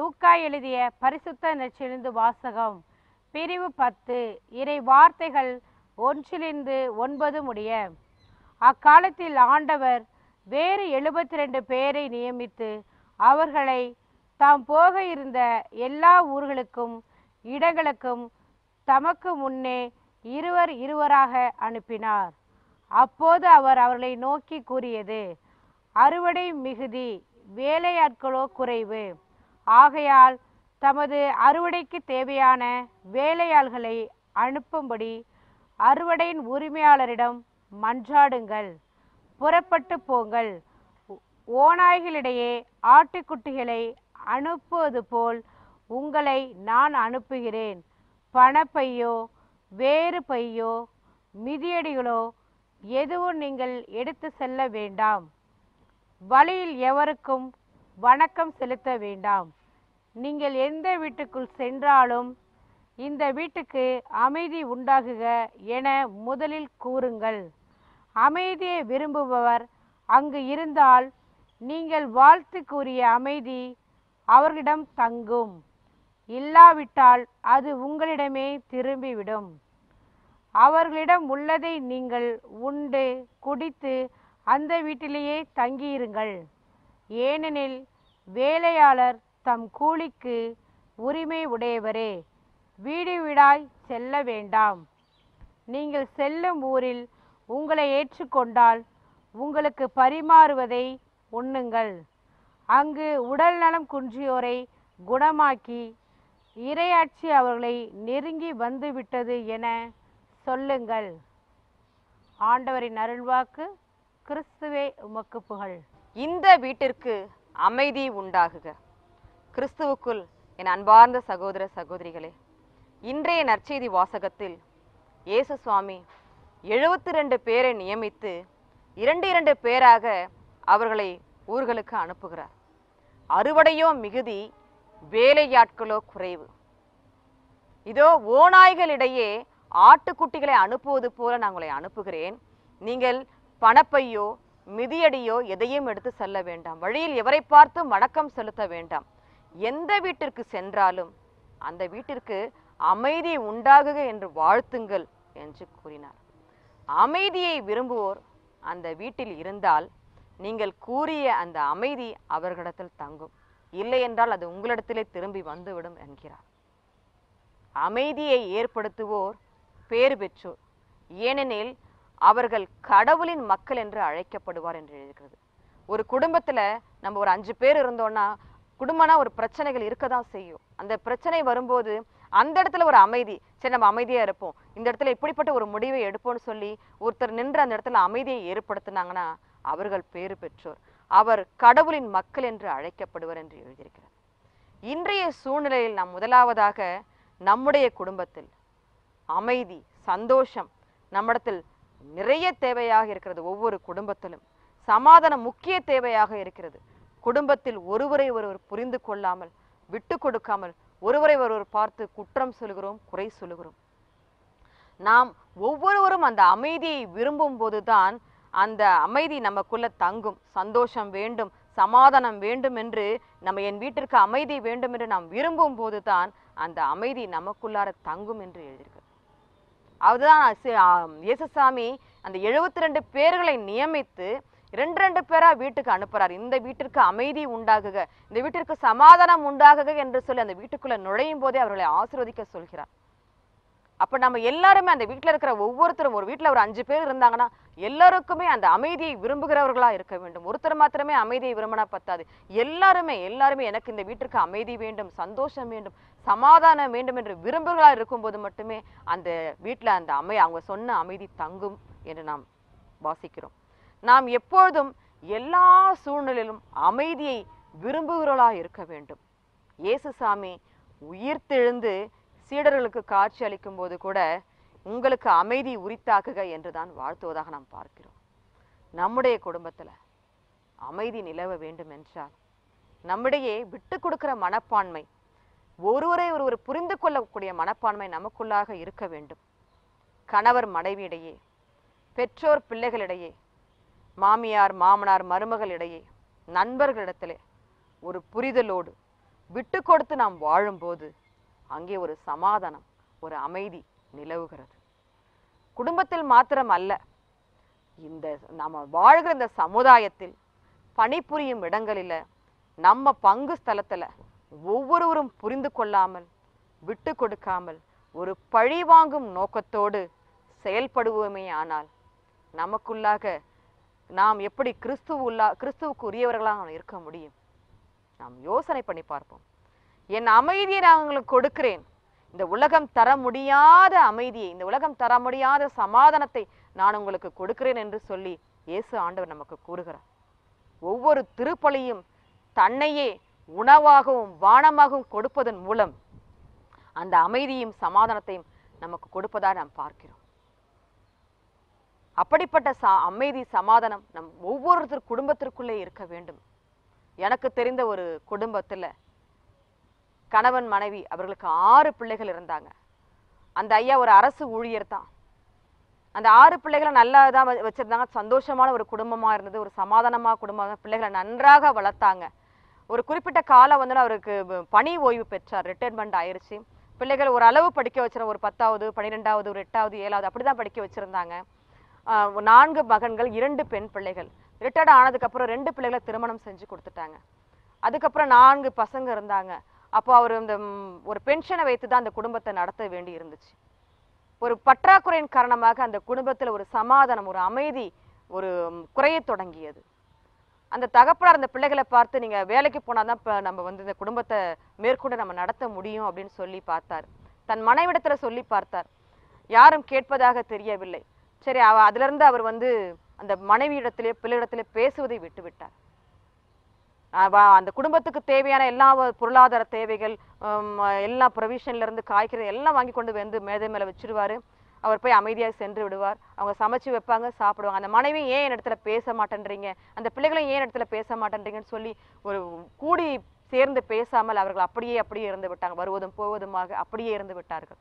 லூக்கா எழுதிய பரிசுத்த நற்செழுந்து வாசகம் பிரிவு பத்து இறை வார்த்தைகள் ஒன்றிலிருந்து ஒன்பது முடிய அக்காலத்தில் ஆண்டவர் வேறு எழுபத்தி ரெண்டு பேரை நியமித்து அவர்களை தாம் போக இருந்த எல்லா ஊர்களுக்கும் இடங்களுக்கும் தமக்கு முன்னே இருவர் இருவராக அனுப்பினார் அப்போது அவர் அவர்களை நோக்கி கூறியது அறுவடை மிகுதி வேலையாட்களோ குறைவு ஆகையால் தமது அறுவடைக்கு தேவையான வேலையாள்களை அனுப்பும்படி அறுவடையின் உரிமையாளரிடம் மன்றாடுங்கள் புறப்பட்டு போங்கள் ஓ- ஓநாய்களிடையே ஆட்டுக்குட்டிகளை அனுப்புவது போல் உங்களை நான் அனுப்புகிறேன் பணப்பையோ வேறு பையோ மிதியடிகளோ எதுவும் நீங்கள் எடுத்து செல்ல வேண்டாம் வழியில் எவருக்கும் வணக்கம் செலுத்த வேண்டாம் நீங்கள் எந்த வீட்டுக்குள் சென்றாலும் இந்த வீட்டுக்கு அமைதி உண்டாகுக என முதலில் கூறுங்கள் அமைதியை விரும்புபவர் அங்கு இருந்தால் நீங்கள் வாழ்த்து கூறிய அமைதி அவர்களிடம் தங்கும் இல்லாவிட்டால் அது உங்களிடமே திரும்பிவிடும் அவர்களிடம் உள்ளதை நீங்கள் உண்டு குடித்து அந்த வீட்டிலேயே தங்கியிருங்கள் ஏனெனில் வேலையாளர் தம் கூலிக்கு உரிமை உடையவரே வீடு வீடாய் செல்ல வேண்டாம் நீங்கள் செல்லும் ஊரில் உங்களை ஏற்றுக்கொண்டால் உங்களுக்கு பரிமாறுவதை உண்ணுங்கள் அங்கு உடல் நலம் குன்றியோரை குணமாக்கி இரையாட்சி அவர்களை நெருங்கி வந்துவிட்டது என சொல்லுங்கள் ஆண்டவரின் அருள்வாக்கு கிறிஸ்துவே உமக்கு புகழ் இந்த வீட்டிற்கு அமைதி உண்டாகுக கிறிஸ்துவுக்குள் என் அன்பார்ந்த சகோதர சகோதரிகளே இன்றைய நற்செய்தி வாசகத்தில் இயேசு சுவாமி எழுபத்தி ரெண்டு பேரை நியமித்து இரண்டு இரண்டு பேராக அவர்களை ஊர்களுக்கு அனுப்புகிறார் அறுவடையோ மிகுதி வேலையாட்களோ குறைவு இதோ ஓநாய்களிடையே ஆட்டுக்குட்டிகளை அனுப்புவது போல நான் உங்களை அனுப்புகிறேன் நீங்கள் பணப்பையோ மிதியடியோ எதையும் எடுத்து செல்ல வேண்டாம் வழியில் எவரை பார்த்து வணக்கம் செலுத்த வேண்டாம் எந்த வீட்டிற்கு சென்றாலும் அந்த வீட்டிற்கு அமைதி உண்டாகுக என்று வாழ்த்துங்கள் என்று கூறினார் அமைதியை விரும்புவோர் அந்த வீட்டில் இருந்தால் நீங்கள் கூறிய அந்த அமைதி அவர்களிடத்தில் தங்கும் இல்லை என்றால் அது உங்களிடத்திலே திரும்பி வந்துவிடும் என்கிறார் அமைதியை ஏற்படுத்துவோர் பேறு பெற்றோர் ஏனெனில் அவர்கள் கடவுளின் மக்கள் என்று அழைக்கப்படுவார் என்று எழுதுகிறது ஒரு குடும்பத்துல நம்ம ஒரு அஞ்சு பேர் இருந்தோம்னா குடும்பம்னா ஒரு பிரச்சனைகள் இருக்க தான் செய்யும் அந்த பிரச்சனை வரும்போது அந்த இடத்துல ஒரு அமைதி சரி நம்ம அமைதியா இருப்போம் இந்த இடத்துல இப்படிப்பட்ட ஒரு முடிவை எடுப்போம்னு சொல்லி ஒருத்தர் நின்று அந்த இடத்துல அமைதியை ஏற்படுத்தினாங்கன்னா அவர்கள் பேறு பெற்றோர் அவர் கடவுளின் மக்கள் என்று அழைக்கப்படுவர் என்று எழுதியிருக்கிறார் இன்றைய சூழ்நிலையில் நாம் முதலாவதாக நம்முடைய குடும்பத்தில் அமைதி சந்தோஷம் நம்மிடத்தில் நிறைய தேவையாக இருக்கிறது ஒவ்வொரு குடும்பத்திலும் சமாதானம் முக்கிய தேவையாக இருக்கிறது குடும்பத்தில் ஒருவரை ஒருவர் புரிந்து கொள்ளாமல் விட்டு கொடுக்காமல் ஒருவரை ஒருவர் பார்த்து குற்றம் சொல்கிறோம் குறை சொல்லுகிறோம் நாம் ஒவ்வொருவரும் அந்த அமைதியை விரும்பும் போதுதான் அந்த அமைதி நமக்குள்ள தங்கும் சந்தோஷம் வேண்டும் சமாதானம் வேண்டும் என்று நம்ம என் வீட்டிற்கு அமைதி வேண்டும் என்று நாம் விரும்பும் போதுதான் அந்த அமைதி நமக்குள்ளார தங்கும் என்று எழுதியிருக்கு அதுதான் சி- ஆம், இயேசுசாமி அந்த எழுபத்தி ரெண்டு பேர்களை நியமித்து ரெண்டு ரெண்டு பேரா வீட்டுக்கு அனுப்புறார் இந்த வீட்டிற்கு அமைதி உண்டாகுக இந்த வீட்டிற்கு சமாதானம் உண்டாகுக என்று சொல்லி அந்த வீட்டுக்குள்ள நுழையும் போதே அவர்களை ஆசீர்வதிக்க சொல்கிறார் அப்ப நம்ம எல்லாருமே அந்த வீட்ல இருக்கிற ஒவ்வொருத்தரும் ஒரு வீட்ல ஒரு அஞ்சு பேர் இருந்தாங்கன்னா எல்லாருக்குமே அந்த அமைதியை விரும்புகிறவர்களா இருக்க வேண்டும் ஒருத்தர் மாத்திரமே அமைதியை விரும்பினா பத்தாது எல்லாருமே எல்லாருமே எனக்கு இந்த வீட்டிற்கு அமைதி வேண்டும் சந்தோஷம் வேண்டும் சமாதானம் வேண்டும் என்று விரும்புகளா இருக்கும்போது மட்டுமே அந்த வீட்ல அந்த அமை அவங்க சொன்ன அமைதி தங்கும் என்று நாம் வாசிக்கிறோம் நாம் எப்பொழுதும் எல்லா சூழ்நிலையிலும் அமைதியை விரும்புகிறவர்களா இருக்க வேண்டும் இயேசுசாமி உயிர்த்தெழுந்து சீடர்களுக்கு காட்சி அளிக்கும் போது கூட உங்களுக்கு அமைதி உரித்தாக்குக என்றுதான் வாழ்த்துவதாக நாம் பார்க்கிறோம் நம்முடைய குடும்பத்துல அமைதி நிலவ வேண்டும் என்றால் நம்மிடையே விட்டு கொடுக்கிற மனப்பான்மை ஒருவரை ஒருவர் புரிந்து கொள்ளக்கூடிய மனப்பான்மை நமக்குள்ளாக இருக்க வேண்டும் கணவர் மனைவியிடையே பெற்றோர் பிள்ளைகளிடையே மாமியார் மாமனார் மருமகளிடையே நண்பர்களிடத்திலே ஒரு புரிதலோடு விட்டு கொடுத்து நாம் வாழும்போது அங்கே ஒரு சமாதானம் ஒரு அமைதி நிலவுகிறது குடும்பத்தில் மாத்திரம் அல்ல இந்த நம்ம வாழ்கிற இந்த சமுதாயத்தில் பணிபுரியும் இடங்களில நம்ம பங்கு ஸ்தலத்துல ஒவ்வொருவரும் புரிந்து கொள்ளாமல் விட்டு கொடுக்காமல் ஒரு பழி வாங்கும் நோக்கத்தோடு செயல்படுவோமே ஆனால் நமக்குள்ளாக நாம் எப்படி கிறிஸ்துவ உள்ளா கிறிஸ்துவுக்கு உரியவர்களாக நாம் இருக்க முடியும் நாம் யோசனை பண்ணி பார்ப்போம் என் அமைதியை நான் உங்களுக்கு கொடுக்கிறேன் இந்த உலகம் தர முடியாத அமைதியை இந்த உலகம் தர முடியாத சமாதானத்தை நான் உங்களுக்கு கொடுக்கிறேன் என்று சொல்லி இயேசு ஆண்டவர் நமக்கு கூறுகிறார் ஒவ்வொரு திருப்பலியும் தன்னையே உணவாகவும் வானமாகவும் கொடுப்பதன் மூலம் அந்த அமைதியும் சமாதானத்தையும் நமக்கு கொடுப்பதாக நாம் பார்க்கிறோம் அப்படிப்பட்ட ச அமைதி சமாதானம் நம் ஒவ்வொருத்தர் குடும்பத்திற்குள்ளே இருக்க வேண்டும் எனக்கு தெரிந்த ஒரு குடும்பத்துல கணவன் மனைவி அவர்களுக்கு ஆறு பிள்ளைகள் இருந்தாங்க அந்த ஐயா ஒரு அரசு ஊழியர் தான் அந்த ஆறு பிள்ளைகளை நல்லா தான் வ- வச்சிருந்தாங்க சந்தோஷமான ஒரு குடும்பமா இருந்தது ஒரு சமாதானமா குடும்பம் பிள்ளைகளை நன்றாக வளர்த்தாங்க ஒரு குறிப்பிட்ட காலம் வந்து அவருக்கு வ- பணி ஓய்வு பெற்றார் ரிட்டைர்மெண்ட் ஆயிருச்சு பிள்ளைகள் ஒரு அளவு படிக்க வச்சிருந்த ஒரு பத்தாவது பன்னிரெண்டாவது ஒரு எட்டாவது ஏழாவது அப்படிதான் படிக்க வச்சிருந்தாங்க ஆஹ் நான்கு மகன்கள் இரண்டு பெண் பிள்ளைகள் ரிட்டையர்ட் ஆனதுக்கு அப்புறம் ரெண்டு பிள்ளைகளை திருமணம் செஞ்சு கொடுத்துட்டாங்க அதுக்கப்புறம் நான்கு பசங்க இருந்தாங்க அப்போ அவர் இந்த ம், ஒரு பென்ஷனை வைத்து தான் அந்த குடும்பத்தை நடத்த வேண்டி இருந்துச்சு ஒரு பற்றாக்குறையின் காரணமாக அந்த குடும்பத்துல ஒரு சமாதானம் ஒரு அமைதி ஒரு ம், குறையத் தொடங்கியது அந்த தகப்பனார் அந்த பிள்ளைகளை பார்த்து நீங்க வேலைக்கு போனாதான் இப்ப நம்ம வந்து இந்த குடும்பத்தை மேற்கொண்டு நம்ம நடத்த முடியும் அப்படின்னு சொல்லி பார்த்தார் தன் மனைவிடத்துல சொல்லி பார்த்தார் யாரும் கேட்பதாக தெரியவில்லை சரி அவ அதுல இருந்து அவர் வந்து அந்த மனைவியிடத்திலே பிள்ளையிடத்திலே பேசுவதை விட்டு விட்டார் அவ அந்த குடும்பத்துக்கு தேவையான எல்லா வ- பொருளாதார தேவைகள் ஹம், எல்லா ப்ரொவிஷன்ல இருந்து காய்கறி எல்லாம் வாங்கி கொண்டு வந்து மேதை மேல வச்சிருவாரு அவர் போய் அமைதியாக சென்று விடுவார் அவங்க சமைச்சு வைப்பாங்க சாப்பிடுவாங்க அந்த மனைவி ஏன் என் இடத்துல பேச மாட்டேன்றீங்க அந்த பிள்ளைகளும் ஏன் இடத்துல பேச மாட்டேன்றீங்கன்னு சொல்லி ஒரு கூடி சேர்ந்து பேசாமல் அவர்கள் அப்படியே அப்படியே இருந்து விட்டாங்க வருவதும் போவதுமாக அப்படியே இருந்து விட்டார்கள்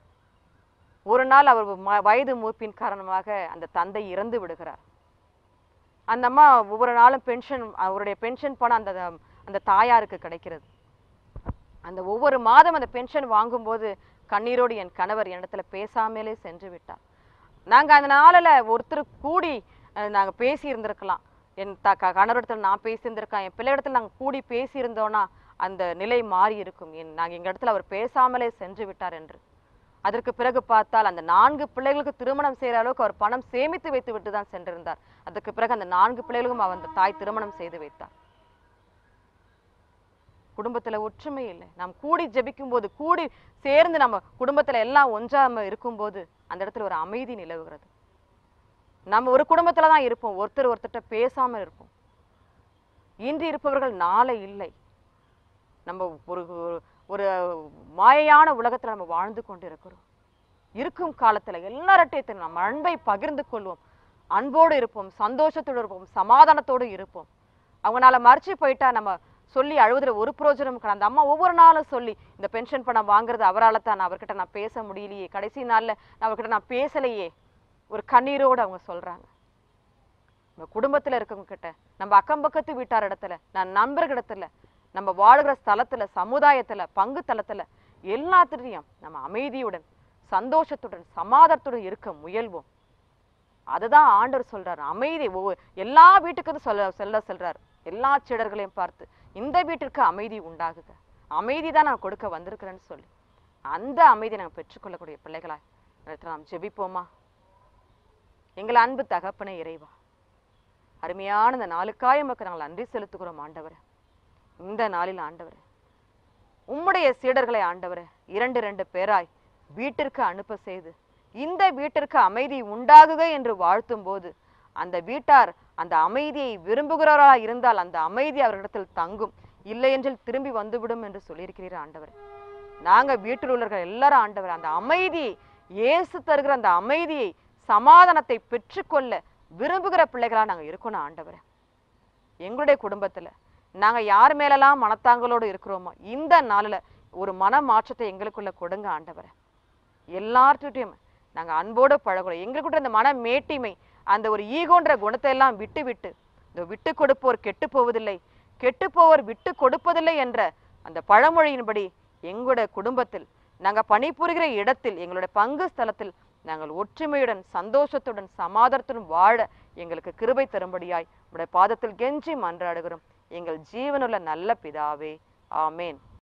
ஒரு நாள் அவர் ம- வயது மூப்பின் காரணமாக அந்த தந்தை இறந்து விடுகிறார் அந்த அம்மா ஒவ்வொரு நாளும் பென்ஷன் அவருடைய பென்ஷன் பணம் அந்த அந்த தாயாருக்கு கிடைக்கிறது அந்த ஒவ்வொரு மாதம் அந்த பென்ஷன் வாங்கும்போது கண்ணீரோடு என் கணவர் என்னிடத்துல பேசாமலே சென்று விட்டார் நாங்க அந்த நாளில் ஒருத்தர் கூடி அஹ், நாங்க பேசி இருந்திருக்கலாம் என் த க- கணவரிடத்துல நான் பேசியிருந்திருக்கேன் என் பிள்ளையிடத்துல நாங்க கூடி பேசி இருந்தோம்னா அந்த நிலை மாறி இருக்கும் என் நாங்க எங்க இடத்துல அவர் பேசாமலே சென்று விட்டார் என்று அதற்கு பிறகு பார்த்தால் அந்த நான்கு பிள்ளைகளுக்கு திருமணம் செய்யற அளவுக்கு அவர் பணம் சேமித்து வைத்து விட்டு தான் சென்றிருந்தார் அதற்கு பிறகு அந்த நான்கு பிள்ளைகளுக்கும் அவர் அந்த தாய் திருமணம் செய்து வைத்தார் குடும்பத்துல ஒற்றுமை இல்லை நாம் கூடி ஜெபிக்கும் போது கூடி சேர்ந்து நம்ம குடும்பத்துல எல்லாம் ஒன்றா நம்ம இருக்கும்போது அந்த இடத்துல ஒரு அமைதி நிலவுகிறது நம்ம ஒரு குடும்பத்துல தான் இருப்போம் ஒருத்தர் ஒருத்தர்ட்ட பேசாம இருப்போம் இன்று இருப்பவர்கள் நாளை இல்லை நம்ம ஒரு ஒரு- ஒரு மாயையான உலகத்துல நம்ம வாழ்ந்து கொண்டு இருக்கிறோம் இருக்கும் காலத்துல எல்லார்ட்டையும் நம்ம அன்பை பகிர்ந்து கொள்வோம் அன்போடு இருப்போம் சந்தோஷத்தோடு இருப்போம் சமாதானத்தோடு இருப்போம் அவங்களால மறைச்சு போயிட்டா நம்ம சொல்லி அழுவதுல ஒரு பிரயோஜனம் இருக்காது. அந்த அம்மா ஒவ்வொரு நாளும் சொல்லி இந்த பென்ஷன் பணம் வாங்குறது அவரால தான் நான் அவர்கிட்ட நான் பேச முடியலையே கடைசி நாள்ல நான் அவர்கிட்ட நான் பேசலையே ஒரு கண்ணீரோடு அவங்க சொல்றாங்க நம்ம குடும்பத்துல இருக்கவங்க கிட்ட நம்ம அக்கம் பக்கத்து வீட்டார் இடத்துல நான் நண்பர்கள் இடத்துல நம்ம வாழ்கிற ஸ்தலத்துல சமுதாயத்துல பங்கு தளத்துல எல்லாத்துலயும் நம்ம அமைதியுடன் சந்தோஷத்துடன் சமாதானத்துடன் இருக்க முயல்வோம் அதுதான் ஆண்டவர் சொல்றாரு அமைதி ஒவ்வொரு எல்லா வீட்டுக்கும் சொல்ல சொல்ல சொல்றாரு எல்லா சீடர்களையும் பார்த்து இந்த வீட்டிற்கு அமைதி உண்டாகுக அமைதி தான் நான் கொடுக்க வந்திருக்கிறேன்னு சொல்லி அந்த அமைதியை நாங்கள் பெற்றுக்கொள்ளக்கூடிய பிள்ளைகளா இடத்துல நாம் ஜெபிப்போமா எங்கள் அன்பு தகப்பனே இறைவா அருமையான இந்த நாளுக்காய் நமக்கு நாங்கள் நன்றி செலுத்துகிறோம் ஆண்டவரே இந்த நாளில் ஆண்டவரே உம்முடைய சீடர்களை ஆண்டவரே இரண்டு ரெண்டு பேராய் வீட்டிற்கு அனுப்ப செய்து இந்த வீட்டிற்கு அமைதி உண்டாகுக என்று வாழ்த்தும் போது அந்த வீட்டார் அந்த அமைதியை விரும்புகிறவரா இருந்தால் அந்த அமைதி அவரிடத்தில் தங்கும் இல்லை என்றில் திரும்பி வந்துவிடும் என்று சொல்லியிருக்கிறீர் ஆண்டவரே நாங்க வீட்டில் உள்ளவர்கள் எல்லாரும் ஆண்டவர் அந்த அமைதியை இயேசு தருகிற அந்த அமைதியை சமாதானத்தை பெற்றுக்கொள்ள விரும்புகிற பிள்ளைகளா நாங்க இருக்கணும் ஆண்டவரே எங்களுடைய குடும்பத்துல நாங்க யார் மேலெல்லாம் மனத்தாங்களோடு இருக்கிறோமோ இந்த நாளில் ஒரு மன மாற்றத்தை எங்களுக்குள்ள கொடுங்க ஆண்டவரே எல்லார்கிட்டையும் நாங்க அன்போடு பழகுறோம் எங்களுக்குள்ள இந்த மன மேட்டிமை அந்த ஒரு ஈகோன்ற குணத்தை எல்லாம் விட்டு விட்டு இந்த விட்டு கொடுப்போர் கெட்டு போவதில்லை கெட்டு போவோர் விட்டு கொடுப்பதில்லை என்ற அந்த பழமொழியின்படி எங்களுடைய குடும்பத்தில் நாங்க பணிபுரிகிற இடத்தில் எங்களுடைய பங்கு ஸ்தலத்தில் நாங்கள் ஒற்றுமையுடன் சந்தோஷத்துடன் சமாதானத்துடன் வாழ எங்களுக்கு கிருபை தரும்படியாய் உடைய பாதத்தில் கெஞ்சி மன்றாடுகிறோம் எங்கள் ஜீவனுள்ள நல்ல பிதாவே ஆமேன்